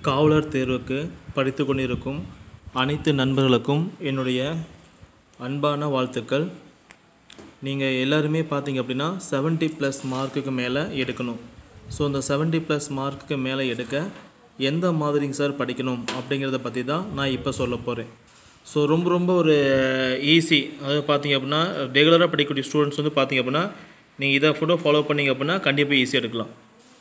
காவலர் தேர்வுக்கு படித்து கொண்டிருக்கும் அனைத்து நண்பர்களுக்கும் என்னுடைய அன்பான வாழ்த்துக்கள் நீங்கள் எல்லாருமே பார்த்தீங்க அப்படின்னா 70 ப்ளஸ் மார்க்குக்கு மேலே எடுக்கணும் ஸோ இந்த 70 ப்ளஸ் மார்க்குக்கு மேலே எடுக்க எந்த மாதிரிங்க சார் படிக்கணும் அப்படிங்கிறத பற்றி தான் நான் இப்போ சொல்ல போகிறேன் ஸோ ரொம்ப ரொம்ப ஒரு ஈஸி அதாவது பார்த்தீங்க அப்படின்னா ரெகுலராக படிக்கக்கூடிய ஸ்டூடெண்ட்ஸ் வந்து பார்த்தீங்க அப்படின்னா நீங்கள் இதை ஃபுட்டோ ஃபாலோ பண்ணீங்க அப்படின்னா கண்டிப்பாக ஈஸியாக எடுக்கலாம்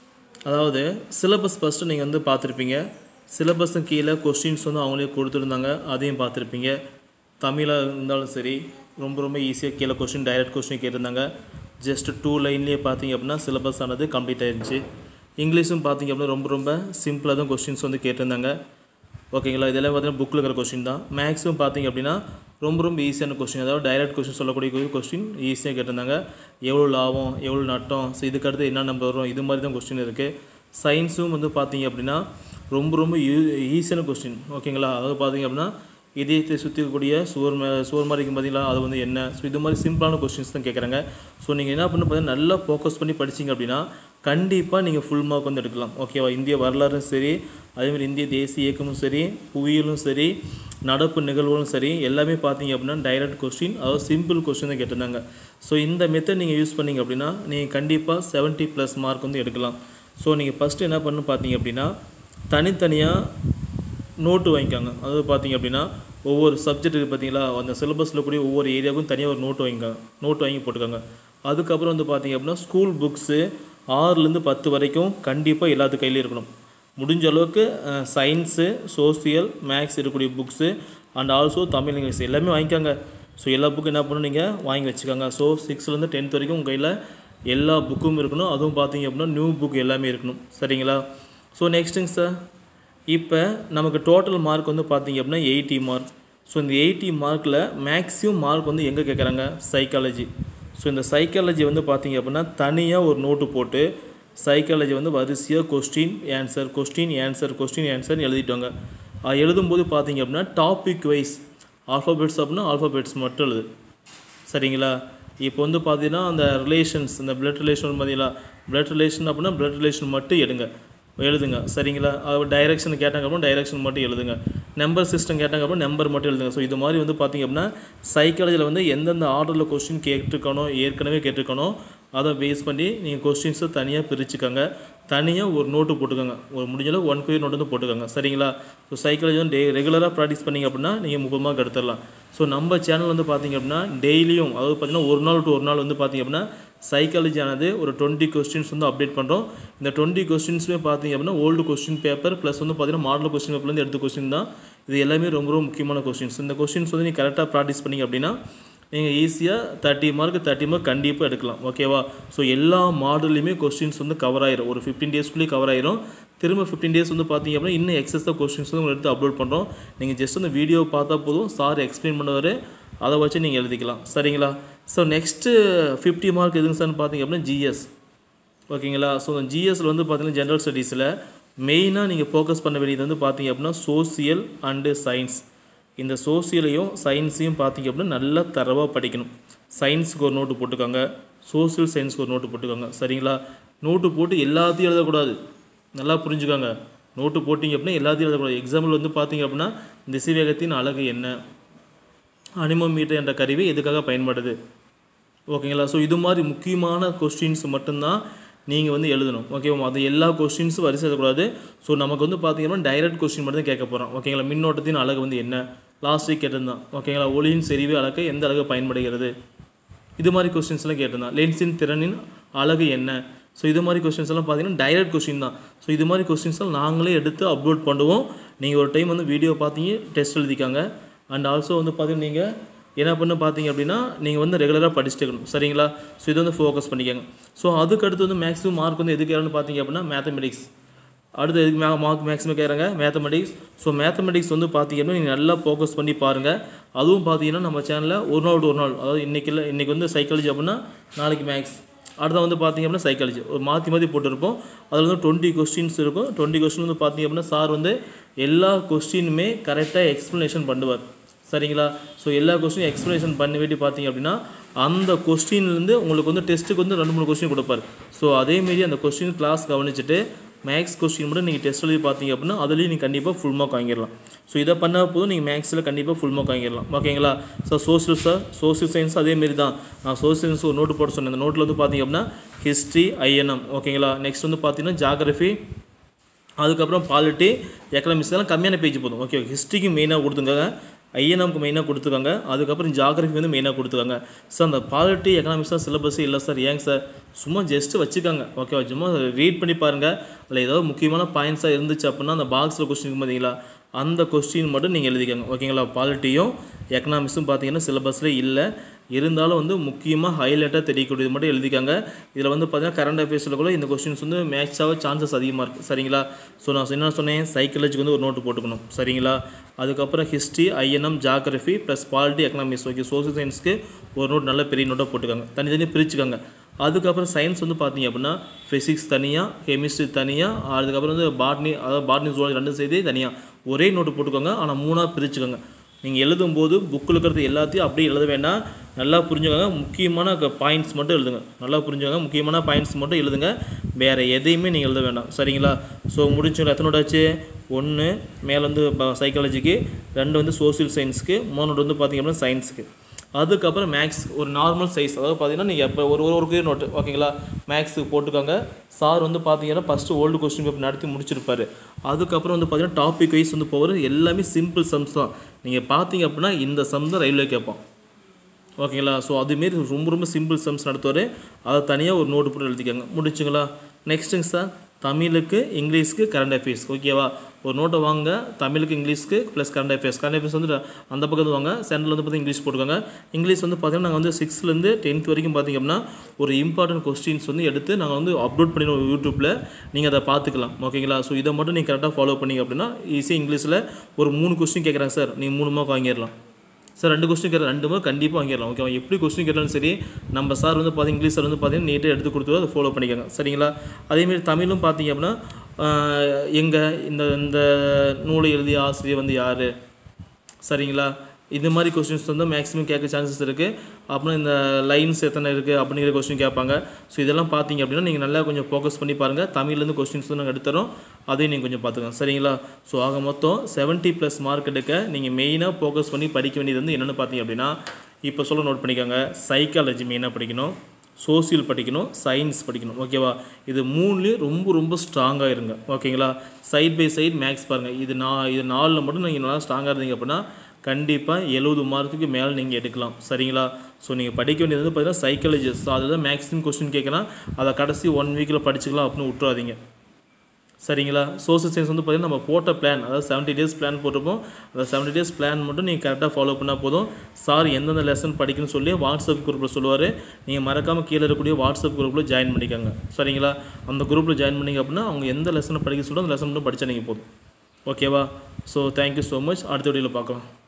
அதாவது சிலபஸ் ஃபஸ்ட்டு நீங்கள் வந்து பார்த்துருப்பீங்க சிலபஸும் கீழே கொஸ்டின்ஸ் வந்து அவங்களே கொடுத்துருந்தாங்க அதையும் பார்த்துருப்பீங்க தமிழாக இருந்தாலும் சரி ரொம்ப ரொம்ப ஈஸியாக கீழே கொஸ்டின் டைரக்ட் கொஸ்டின் கேட்டிருந்தாங்க ஜஸ்ட் டூ லைன்லேயே பார்த்தீங்க அப்படின்னா சிலபஸ் ஆனது கம்ப்ளீட் ஆயிருந்துச்சு இங்கிலீஷும் பார்த்தீங்க அப்படின்னா ரொம்ப ரொம்ப சிம்பிளாக தான் கொஸ்டின்ஸ் வந்து கேட்டிருந்தாங்க ஓகேங்களா இதெல்லாம் பார்த்தீங்கன்னா புக்கில் இருக்கிற கொஸ்டின் தான் மேக்ஸும் பார்த்தீங்க அப்படின்னா ரொம்ப ரொம்ப ஈஸியான கொஸ்டின் அதாவது டைரக்ட் கொஸ்டின் சொல்லக்கூடிய கொஸ்டின் ஈஸியாக கேட்டிருந்தாங்க எவ்வளோ லாபம் எவ்வளோ நட்டம் ஸோ இதுக்கு அடுத்து என்ன நம்பர் வரும் இது மாதிரி தான் கொஸ்டின் இருக்குது சயின்ஸும் வந்து பார்த்தீங்க அப்படின்னா ரொம்ப ரொம்ப ஈஸியான கொஸ்டின் ஓகேங்களா அதாவது பார்த்தீங்க அப்படின்னா இதயத்தை சுற்றிக்கக்கூடிய சுவர் மே சுவர் மாதிரி இருக்கும் பார்த்தீங்களா அது வந்து என்ன ஸோ இது மாதிரி சிம்பிளான கொஸ்டின்ஸ் தான் கேட்குறாங்க ஸோ நீங்கள் என்ன பண்ண பார்த்தீங்கன்னா நல்லா ஃபோக்கஸ் பண்ணி படிச்சீங்க அப்படின்னா கண்டிப்பாக நீங்கள் ஃபுல் மார்க் வந்து எடுக்கலாம் ஓகேவா இந்திய வரலாறும் சரி அதேமாதிரி இந்திய தேசிய இயக்கமும் சரி புவியியலும் சரி நடப்பு நிகழ்வுகளும் சரி எல்லாமே பார்த்தீங்க அப்படின்னா டைரக்ட் கொஸ்டின் அதாவது சிம்பிள் கொஸ்டின் தான் கேட்டிருந்தாங்க ஸோ இந்த மெத்தட் நீங்கள் யூஸ் பண்ணீங்க அப்படின்னா நீங்கள் கண்டிப்பாக 70 ப்ளஸ் மார்க் வந்து எடுக்கலாம் ஸோ நீங்கள் ஃபஸ்ட்டு என்ன பண்ணணும் பார்த்தீங்க அப்படின்னா தனித்தனியாக நோட்டு வாங்கிக்காங்க அதாவது பார்த்தீங்க அப்படின்னா ஒவ்வொரு சப்ஜெக்ட்டுக்கு பார்த்தீங்களா அந்த சிலபஸில் கூடிய ஒவ்வொரு ஏரியாவுக்கும் தனியாக ஒரு நோட்டு வாங்கிக்காங்க நோட் வாங்கி போட்டுக்கோங்க அதுக்கப்புறம் வந்து பார்த்தீங்க அப்படின்னா ஸ்கூல் புக்ஸு ஆறுலேருந்து பத்து வரைக்கும் கண்டிப்பாக எல்லாத்து கையிலையும் இருக்கணும் முடிஞ்ச அளவுக்கு சயின்ஸு சோசியல் மேக்ஸ் இருக்கக்கூடிய books and also Tamil English எல்லாமே வாங்கிக்கோங்க ஸோ எல்லா புக்கும் என்ன பண்ணணும் நீங்கள் வாங்கி வச்சுக்கோங்க ஸோ சிக்ஸ்த்லேருந்து டென்த் வரைக்கும் உங்கள் கையில் எல்லா புக்கும் இருக்கணும் அதுவும் பார்த்தீங்க அப்படின்னா நியூ புக் எல்லாமே இருக்கணும் சரிங்களா ஸோ நெக்ஸ்ட்டுங்க சார் இப்போ நமக்கு டோட்டல் மார்க் வந்து பார்த்தீங்க அப்படின்னா எயிட்டி மார்க் ஸோ இந்த எயிட்டி மார்க்கில் மேக்ஸிமம் மார்க் வந்து எங்கே கேட்குறாங்க சைக்காலஜி ஸோ இந்த சைக்காலஜி வந்து பார்த்தீங்க அப்படின்னா தனியாக ஒரு நோட்டு போட்டு சைக்காலஜி வந்து வரிசையாக question answer question answer question answer எழுதிட்டாங்க அது எழுதும்போது பார்த்தீங்க அப்படின்னா டாபிக் வைஸ் ஆல்ஃபாபெட்ஸ் அப்படின்னா ஆல்ஃபாபெட்ஸ் மட்டும் எழுது சரிங்களா இப்போ வந்து பார்த்தீங்கன்னா அந்த ரிலேஷன்ஸ் இந்த பிளட் ரிலேஷன் பார்த்தீங்களா பிளட் ரிலேஷன் அப்படின்னா பிளட் ரிலேஷன் மட்டும் எடுங்க எழுதுங்க சரிங்களா அது டைரக்ஷன் கேட்டாங்க அப்படின்னா டைரக்ஷன் மட்டும் எழுதுங்க நம்பர் சிஸ்டம் கேட்டாங்க அப்படின்னா நம்பர் மட்டும் எழுதுங்க ஸோ இது மாதிரி வந்து பார்த்தீங்க அப்படின்னா சைக்காலஜியில் வந்து எந்தெந்த ஆர்டரில் கொஸ்டின் கேட்டிருக்கணும் ஏற்கனவே கேட்டிருக்கணும் அதை பேஸ் பண்ணி நீங்கள் கொஸ்டின்ஸை தனியாக பிரிச்சுக்கோங்க தனியாக ஒரு நோட்டு போட்டுக்கோங்க ஒரு முடிஞ்சளவு ஒன் குயர் நோட்டு வந்து போட்டுக்கோங்க சரிங்களா ஸோ சைக்காலஜி வந்து டே ரெகுலராக ப்ராக்டிஸ் பண்ணிங்க அப்படின்னா நீங்கள் முப்பது மார்க் எடுத்துடலாம் ஸோ நம்ம சேனல் வந்து பார்த்தீங்க அப்படின்னா டெய்லியும் அதாவது பார்த்தீங்கன்னா ஒரு நாள் டு ஒரு நாள் வந்து பார்த்தீங்க அப்படின்னா சைக்காலஜி ஆனது ஒரு டுவெண்ட்டி கொஸ்டின்ஸ் வந்து அப்டேட் பண்ணுறோம் இந்த டுவெண்ட்டி கொஸ்டின்ஸுமே பார்த்தீங்க அப்படின்னா ஓல்டு கொஸ்டின் பேப்பர் ப்ளஸ் வந்து பார்த்தீங்கன்னா மாடல் கொஸ்டின் பேப்பர்லேருந்து எடுத்த கொஸ்டின் தான் இது எல்லாமே ரொம்ப ரொம்ப முக்கியமான கொஸ்டின்ஸ் இந்த கொஸ்டின்ஸ் வந்து நீங்கள் கரெக்டாக ப்ராக்டிஸ் பண்ணிங்க அப்படின்னா நீங்கள் ஈஸியாக தேர்ட்டி மார்க் தேர்ட்டி மார்க் கண்டிப்பாக எடுக்கலாம் ஓகேவா ஸோ எல்லா மாடல்லையுமே கொஸ்டின்ஸ் வந்து கவர் ஆயிரும் ஒரு ஃபிஃப்டீன் டேஸ்க்குள்ளேயே கவர் ஆயிரும் திரும்ப ஃபிஃப்டீன் டேஸ் வந்து பார்த்தீங்க அப்படின்னா இன்னும் எக்ஸஸாக கொஸ்டின்ஸ் வந்து எடுத்து அப்லோட் பண்ணுறோம் நீங்கள் ஜஸ்ட் அந்த வீடியோ பார்த்தா போதும் சார் எக்ஸ்பிளைன் பண்ணுவார் அதை வச்சு நீங்கள் எழுதிக்கலாம் சரிங்களா ஸோ நெக்ஸ்ட்டு ஃபிஃப்டி மார்க் எதுங்க சார்னு பார்த்தீங்க அப்படின்னா ஜிஎஸ் ஓகேங்களா ஸோ அந்த ஜிஎஸ்சில் வந்து பார்த்தீங்கன்னா ஜென்ரல் ஸ்டடீஸில் மெயினாக நீங்கள் ஃபோக்கஸ் பண்ண வேண்டியது வந்து பார்த்தீங்க அப்படின்னா சோசியல் அண்டு சயின்ஸ் இந்த சோசியலையும் சயின்ஸையும் பார்த்தீங்க அப்படின்னா நல்லா தரவாக படிக்கணும் சயின்ஸுக்கு ஒரு நோட்டு போட்டுக்கோங்க சோசியல் சயின்ஸுக்கு ஒரு நோட்டு போட்டுக்கோங்க சரிங்களா நோட்டு போட்டு எல்லாத்தையும் எழுதக்கூடாது நல்லா புரிஞ்சுக்கோங்க நோட்டு போட்டிங்க அப்படின்னா எல்லாத்தையும் எழுதக்கூடாது எக்ஸாம்பிள் வந்து பார்த்தீங்க அப்படின்னா திசைவேகத்தின் அழகு என்ன அனிமோமீட்டர் என்ற கருவி எதுக்காக பயன்படுது ஓகேங்களா ஸோ இது மாதிரி முக்கியமான கொஸ்டின்ஸ் மட்டும்தான் நீங்கள் வந்து எழுதணும் ஓகேவா அது எல்லா கொஸ்டின்ஸும் வரிசை எழுதக்கூடாது ஸோ நமக்கு வந்து பார்த்தீங்கன்னா டைரக்ட் கொஸ்டின் மட்டும் தான் கேட்க போகிறோம் ஓகேங்களா மின்னோட்டத்தின் அழகு வந்து என்ன லாஸ்ட் வீக் கேட்டிருந்தான் ஓகேங்களா ஒளியின் செறிவு அளக்க எந்த அழகு பயன்படுகிறது இது மாதிரி கொஸ்டின்ஸ்லாம் கேட்டிருந்தான் லென்ஸின் திறனின் அழகு என்ன ஸோ இது மாதிரி கொஸ்டின்ஸ் எல்லாம் பார்த்தீங்கன்னா டைரக்ட் கொஸ்டின் தான் ஸோ இது மாதிரி கொஸ்டின்ஸ்லாம் நாங்களே எடுத்து அப்லோட் பண்ணுவோம் நீங்கள் ஒரு டைம் வந்து வீடியோ பார்த்தீங்க டெஸ்ட் எழுதிக்காங்க அண்ட் ஆல்சோ வந்து பார்த்தீங்கன்னா நீங்கள் என்ன பண்ண பார்த்தீங்க அப்படின்னா நீங்கள் வந்து ரெகுலராக படிச்சுட்டு இருக்கணும் சரிங்களா ஸோ இது வந்து ஃபோக்கஸ் பண்ணிக்கோங்க ஸோ அதுக்கு அடுத்து வந்து மேக்ஸிமம் மார்க் வந்து எதுக்கு ஏறணும்னு பார்த்தீங்க அப்படின்னா மேத்தமெட்டிக்ஸ் அடுத்து எதுக்கு மே மார்க் மேக்ஸிமம் கேட்குறாங்க மேத்தமெட்டிக்ஸ் ஸோ மேத்தமெட்டிக்ஸ் வந்து பார்த்தீங்கன்னா நீங்கள் நல்லா ஃபோக்கஸ் பண்ணி பாருங்கள் அதுவும் பார்த்தீங்கன்னா நம்ம சேனலில் ஒரு நாள் ஒரு நாள் அதாவது இன்றைக்கி இல்லை இன்றைக்கி வந்து சைக்காலஜி அப்படின்னா நாளைக்கு மேக்ஸ் அடுத்த வந்து பார்த்தீங்க அப்படின்னா சைக்காலஜி ஒரு மாற்றி மாற்றி போட்டிருப்போம் அதில் வந்து டுவெண்ட்டி கொஸ்டின்ஸ் இருக்கும் டுவெண்ட்டி கொஸ்டின் வந்து பார்த்தீங்க அப்படின்னா சார் வந்து எல்லா கொஸ்டினுமே கரெக்டாக எக்ஸ்ப்ளனேஷன் பண்ணுவார் சரிங்களா ஸோ எல்லா கொஸ்டினும் எக்ஸ்ப்ளனேஷன் பண்ணி வேண்டி பார்த்தீங்க அப்படின்னா அந்த கொஸ்டின்லேருந்து உங்களுக்கு வந்து டெஸ்ட்டுக்கு வந்து ரெண்டு மூணு கொஸ்டின் கொடுப்பார் ஸோ அதேமாரி அந்த கொஸ்டின் கிளாஸ் கவனிச்சுட்டு மேக்ஸ் கொஸ்டின் மட்டும் நீங்கள் டெஸ்ட் எழுதி பார்த்தீங்க அப்படின்னா அதுலேயும் நீங்கள் கண்டிப்பாக ஃபுல் மார்க் வாங்கிடலாம் ஸோ இதை பண்ண போதும் நீங்கள் மேக்ஸில் கண்டிப்பாக ஃபுல் மார்க் வாங்கிடலாம் ஓகேங்களா so social sir social science அதேமாரி தான் நான் சோஷியல் சயின்ஸ் ஒரு நோட்டு போட சொன்னேன் அந்த நோட்டில் வந்து பார்த்தீங்க அப்படின்னா ஹிஸ்ட்ரி ஐஎன்எம் ஓகேங்களா நெக்ஸ்ட் வந்து பார்த்தீங்கன்னா ஜாகிரஃபி அதுக்கப்புறம் பாலிட்டி எக்கனாமிக்ஸ் எல்லாம் கம்மியான பேஜ் போதும் ஓகே ஹிஸ்ட்ரிக்கு மெயினாக கொடுத்துருக்காங்க ஐஎன்எம்க்கு மெயினாக கொடுத்துருக்காங்க அதுக்கப்புறம் ஜாகிரஃபி வந்து மெயினாக கொடுத்துருக்காங்க சார் அந்த பாலிட்டி எக்கனாமிக்ஸ் தான் சிலபஸ் இல்லை சார் ஏங்க சார் சும்மா ஜஸ்ட்டு வச்சுக்காங்க ஓகேவா சும்மா ரீட் பண்ணி பாருங்கள் அதில் ஏதாவது முக்கியமான பாயிண்ட்ஸாக இருந்துச்சு அப்படின்னா அந்த பாக்ஸில் கொஸ்டின் பார்த்தீங்களா அந்த கொஸ்டின் மட்டும் நீங்கள் எழுதிக்கோங்க ஓகேங்களா பாலிட்டியும் எக்கனாமிக்ஸும் பார்த்தீங்கன்னா சிலபஸில் இல்லை இருந்தாலும் வந்து முக்கியமாக ஹைலைட்டாக தெரியக்கூடியது மட்டும் எழுதிக்காங்க இதில் வந்து பார்த்தீங்கன்னா கரண்ட் அஃபேர்ஸில் கூட இந்த கொஸ்டின்ஸ் வந்து மேட்சாக சான்சஸ் அதிகமாக இருக்குது சரிங்களா ஸோ நான் என்ன சொன்னேன் சைக்காலஜிக்கு வந்து ஒரு நோட்டு போட்டுக்கணும் சரிங்களா அதுக்கப்புறம் ஹிஸ்ட்ரி ஐஎன்எம் geography plus polity economics okay social சயின்ஸ்க்கு ஒரு நோட் நல்ல பெரிய நோட்டாக போட்டுக்காங்க தனித்தனி பிரிச்சுக்காங்க அதுக்கப்புறம் சயின்ஸ் வந்து பார்த்தீங்க அப்படின்னா ஃபிசிக்ஸ் தனியாக கெமிஸ்ட்ரி தனியாக அதுக்கப்புறம் வந்து பாட்னி அதாவது பாட்னி ஜுவாலஜி ரெண்டும் சேர்த்து தனியாக ஒரே நோட்டு போட்டுக்கோங்க ஆனால் மூணாக பிரிச்சுக்கோங்க நீங்கள் எழுதும்போது புக்கில் இருக்கிறது எல்லாத்தையும் அப்படியே எழுத வேண்டாம் நல்லா புரிஞ்சுக்கோங்க முக்கியமான பாயிண்ட்ஸ் மட்டும் எழுதுங்க நல்லா புரிஞ்சுக்கோங்க முக்கியமான பாயிண்ட்ஸ் மட்டும் எழுதுங்க வேறு எதையுமே நீங்கள் எழுத வேண்டாம் சரிங்களா ஸோ முடிச்சுங்களா எத்தனை நோட் ஆச்சு ஒன்று மேலே வந்து சைக்காலஜிக்கு ரெண்டு வந்து சோசியல் சயின்ஸுக்கு மூணு நோட் வந்து பார்த்தீங்க அப்படின்னா சயின்ஸுக்கு அதுக்கப்புறம் மேக்ஸ் ஒரு நார்மல் சைஸ் அதாவது பார்த்தீங்கன்னா நீங்கள் எப்போ ஒரு ஒரு ஒரு நோட்டு ஓகேங்களா மேக்ஸுக்கு போட்டுக்கோங்க சார் வந்து பார்த்தீங்கன்னா ஃபஸ்ட்டு ஓல்டு கொஸ்டின் பேப்பர் நடத்தி முடிச்சிருப்பாரு அதுக்கப்புறம் வந்து பார்த்தீங்கன்னா டாபிக் வைஸ் வந்து போகிற எல்லாமே சிம்பிள் சம்ஸ் தான் நீங்கள் பார்த்தீங்க அப்படின்னா இந்த சம் தான் ரயில்வே கேட்பான் ஓகேங்களா ஸோ அதுமாரி ரொம்ப ரொம்ப சிம்பிள் சம்ஸ் நடத்துவார் அதை தனியாக ஒரு நோட்டு போட்டு எழுதிக்கோங்க முடிச்சுங்களா நெக்ஸ்ட்டுங்க சார் தமிழுக்கு இங்கிலீஷ்க்கு கரண்ட் அஃபேர்ஸ் ஓகேவா ஒரு நோட்டை வாங்க தமிழுக்கு இங்கிலீஷ்க்கு plus current affairs current affairs வந்து அந்த பக்கம் வந்து வாங்க சென்டரில் வந்து பார்த்தீங்கன்னா இங்கிலீஷ் போட்டுக்கோங்க இங்கிலீஷ் வந்து பார்த்தீங்கன்னா நாங்கள் வந்து சிக்ஸ்த்லேருந்து டென்த் வரைக்கும் பார்த்தீங்க அப்படின்னா ஒரு இம்பார்ட்டன்ட் கொஸ்டின்ஸ் வந்து எடுத்து நாங்கள் வந்து அப்லோட் பண்ணிடுவோம் யூடியூப்பில் நீங்கள் அதை பார்த்துக்கலாம் ஓகேங்களா ஸோ இதை மட்டும் நீங்கள் கரெக்டாக ஃபாலோ பண்ணீங்க அப்படின்னா ஈஸியாக இங்கிலீஷில் ஒரு மூணு கொஸ்டின் கேட்குறாங்க சார் நீங்கள் மூணு மார்க் வாங்கிடலாம் சார் ரெண்டு கொஸ்டின் கேட்க ரெண்டு மார்க் கண்டிப்பாக வாங்கிடலாம் ஓகேவா எப்படி கொஸ்டின் கேட்டாலும் சரி நம்ம சார் வந்து பார்த்தீங்க இங்கிலீஷ் சார் வந்து பார்த்தீங்கன்னா நீட்டாக எடுத்து கொடுத்து அதை ஃபாலோ பண்ணிக்கோங்க சரிங்களா அதேமாரி தமிழும் பார்த்தீங்க அப்படின்னா எங்கே இந்த இந்த நூலை எழுதிய ஆசிரியர் வந்து யார் சரிங்களா இது மாதிரி கொஸ்டின்ஸ் வந்து மேக்ஸிமம் கேட்க சான்சஸ் இருக்குது அப்புறம் இந்த லைன்ஸ் எத்தனை இருக்குது அப்படிங்கிற கொஸ்டின் கேட்பாங்க ஸோ இதெல்லாம் பார்த்தீங்க அப்படின்னா நீங்கள் நல்லா கொஞ்சம் ஃபோக்கஸ் பண்ணி பாருங்கள் தமிழ்லேருந்து கொஸ்டின்ஸ் வந்து நாங்கள் எடுத்துறோம் அதையும் நீங்கள் கொஞ்சம் பார்த்துக்கோங்க சரிங்களா ஸோ ஆக மொத்தம் செவன்ட்டி ப்ளஸ் மார்க் எடுக்க நீங்கள் மெயினாக ஃபோக்கஸ் பண்ணி படிக்க வேண்டியது வந்து என்னென்னு பார்த்தீங்க அப்படின்னா இப்போ சொல்ல நோட் பண்ணிக்கோங்க சைக்காலஜி மெயினாக படிக்கணும் சோசியல் படிக்கணும் சயின்ஸ் படிக்கணும் ஓகேவா இது மூணுலேயும் ரொம்ப ரொம்ப ஸ்ட்ராங்காக இருங்க ஓகேங்களா சைட் பை சைட் மேக்ஸ் பாருங்கள் இது நான் இது நாலில் மட்டும் நீங்கள் நல்லா ஸ்ட்ராங்காக இருந்தீங்க அப்படின்னா கண்டிப்பாக எழுபது மார்க்குக்கு மேலே நீங்கள் எடுக்கலாம் சரிங்களா ஸோ நீங்கள் படிக்க வேண்டியது வந்து பார்த்தீங்கன்னா சைக்காலஜிஸ் அதுதான் மேக்ஸிமம் கொஸ்டின் கேட்குறேன் அதை கடைசி ஒன் வீக்கில் படிச்சுக்கலாம் அப்படின்னு விட்டுறாதீங்க சரிங்களா சோசியல் சயின்ஸ் வந்து பார்த்திங்கன்னா நம்ம போட்ட பிளான் அதாவது செவன்ட்டி டேஸ் பிளான் போட்டிருப்போம் அந்த செவன்ட்டி டேஸ் பிளான் மட்டும் நீங்கள் கரெக்டாக ஃபாலோ பண்ணால் போதும் சார் எந்தெந்த லெசன் படிக்கணும்னு சொல்லி வாட்ஸ்அப் குரூப்பில் சொல்லுவார் நீங்கள் மறக்காமல் கீழே இருக்கக்கூடிய வாட்ஸ்அப் குரூப்பில் ஜாயின் பண்ணிக்கோங்க சரிங்களா அந்த குரூப்பில் ஜாயின் பண்ணிங்க அப்படின்னா அவங்க எந்த லெசனை படிக்க சொல்கிறோம் அந்த லெசன் மட்டும் படித்தா நீங்கள் போதும் ஓகேவா ஸோ தேங்க்யூ ஸோ மச் அடுத்த வீடியோவில் பார்க்கலாம்